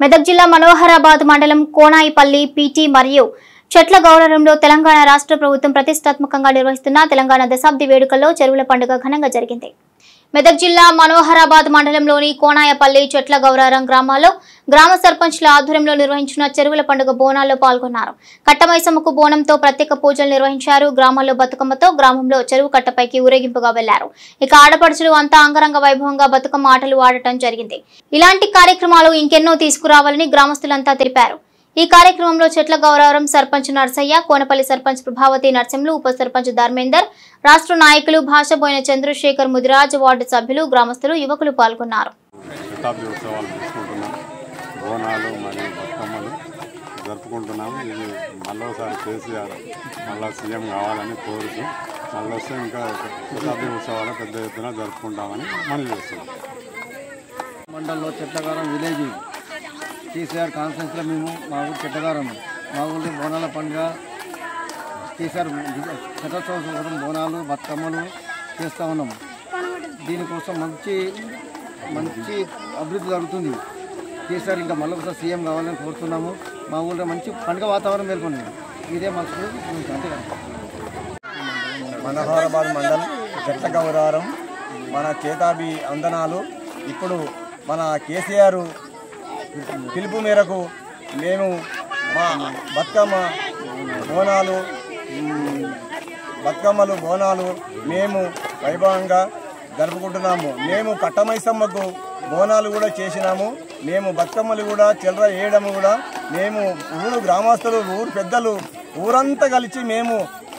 మెదక్ జిల్లా మనోహరాబాద్ మండలం కోనాయిపల్లి పీటీ మరియు చెట్ల గౌరవంలో తెలంగాణ రాష్ట్ర ప్రభుత్వం ప్రతిష్టాత్మకంగా నిర్వహిస్తున్న తెలంగాణ దశాబ్ది వేడుకల్లో చెరువుల పండుగ ఘనంగా జరిగింది మెదక్ జిల్లా మనోహరాబాద్ మండలంలోని కోనాయపల్లి చెట్ల గౌరారం గ్రామాల్లో గ్రామ సర్పంచ్ల ఆధ్వర్యంలో నిర్వహించిన చెరువుల పండుగ బోనాల్లో పాల్గొన్నారు కట్టమైసమ్మకు బోనంతో ప్రత్యేక పూజలు నిర్వహించారు గ్రామాల్లో బతుకమ్మతో గ్రామంలో చెరువు కట్టపైకి ఊరేగింపుగా వెళ్లారు ఇక ఆడపడుచులు అంతా అంగరంగ వైభవంగా బతుకమ్మ ఆటలు ఆడటం జరిగింది ఇలాంటి కార్యక్రమాలు ఇంకెన్నో తీసుకురావాలని గ్రామస్తులంతా తెలిపారు ఈ కార్యక్రమంలో చెట్ల గౌరవరం సర్పంచ్ నర్సయ్య కోనపల్లి సర్పంచ్ ప్రభావతి నరసింహులు ఉప సర్పంచ్ ధర్మేందర్ రాష్ట్ర నాయకులు భాషబోయిన చంద్రశేఖర్ ముదిరాజ్ వార్డు సభ్యులు గ్రామస్తులు యువకులు పాల్గొన్నారు శతాబ్ది ఉత్సవాలు చేసుకుంటున్నాం బోనాలు మరియు బతుకమ్మలు జరుపుకుంటున్నాము ఇది మళ్ళోసారి కేసీఆర్ మళ్ళా సీఎం కావాలని కోరుతూ మళ్ళీ వస్తే ఇంకా శతాబ్ది ఉత్సవాలు పెద్ద ఎత్తున జరుపుకుంటామని మనం చేస్తున్నాం మండలంలో చెట్లగారం విలేజ్ కేసీఆర్ కాన్ఫరెన్స్లో మేము మా ఊరు చెట్లగారం మా ఊళ్ళో బోనాల పండుగ కేసీఆర్ శతోత్సవం కోసం బోనాలు బతుకమ్మలు చేస్తూ ఉన్నాం దీనికోసం మంచి మంచి అభివృద్ధి జరుగుతుంది కేసీఆర్ ఇంకా మళ్ళీ ఒకసారి సీఎం కావాలని కోరుతున్నాము మా ఊళ్ళో మంచి పండుగ వాతావరణం మేల్కొంది ఇదే మనసు అంతే కదా మనోహరాబాద్ మండలం చెట్ల గౌరవరం మన కేతాబి అందనాలు ఇప్పుడు మన కేసీఆర్ పిలుపు మేరకు మేము మా బతుకమ్మ బోనాలు ఉమ్, బతుకమ్మలు బోనాలు మేము వైభవంగా జరుపుకుంటున్నాము మేము కట్టమైసమ్మకు బోనాలు కూడా చేసినాము మేము బతుకమ్మలు కూడా చిల్లర వేయడం కూడా మేము ఊరు గ్రామస్తులు ఊరు పెద్దలు ఊరంతా కలిసి మేము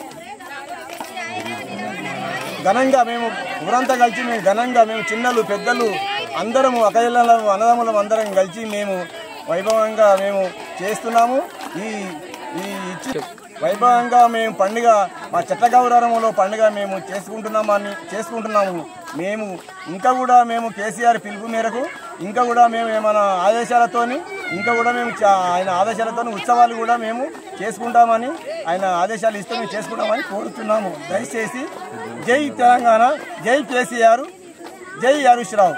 ఘనంగా మేము ఊరంతా కలిసి మేము ఘనంగా మేము చిన్నలు పెద్దలు అందరము అకజల్లము అన్నదమ్ములం అందరం కలిసి మేము వైభవంగా మేము చేస్తున్నాము ఈ ఈ ఇచ్చి వైభవంగా మేము పండుగ మా చెట్టగౌరవంలో పండుగ మేము చేసుకుంటున్నామని చేసుకుంటున్నాము మేము ఇంకా కూడా మేము కేసీఆర్ పిలుపు మేరకు ఇంకా కూడా మేము ఏమైనా ఆదేశాలతోని ఇంకా కూడా మేము చా- ఆయన ఆదేశాలతో ఉత్సవాలు కూడా మేము చేసుకుంటామని ఆయన ఆదేశాలు ఇస్తే మేము చేసుకుంటామని కోరుతున్నాము దయచేసి జై తెలంగాణ జై కేసీఆర్ జై హరీష్ రావు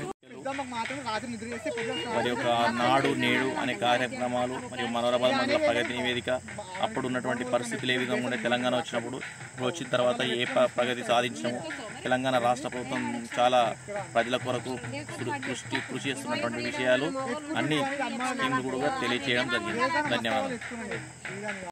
మరి ఒక నాడు నేడు అనే కార్యక్రమాలు మరియు మనోరాబాద్ మండల ప్రగతి నివేదిక అప్పుడు ఉన్నటువంటి పరిస్థితులు ఏ విధంగా ఉండే తెలంగాణ వచ్చినప్పుడు ఇప్పుడు వచ్చిన తర్వాత ఏ ప- ప్రగతి సాధించము తెలంగాణ రాష్ట్ర ప్రభుత్వం చాలా ప్రజల కొరకు కృ- కృషి కృషి చేస్తున్నటువంటి విషయాలు అన్ని స్కీమ్లు కూడా తెలియచేయడం జరిగింది ధన్యవాదాలు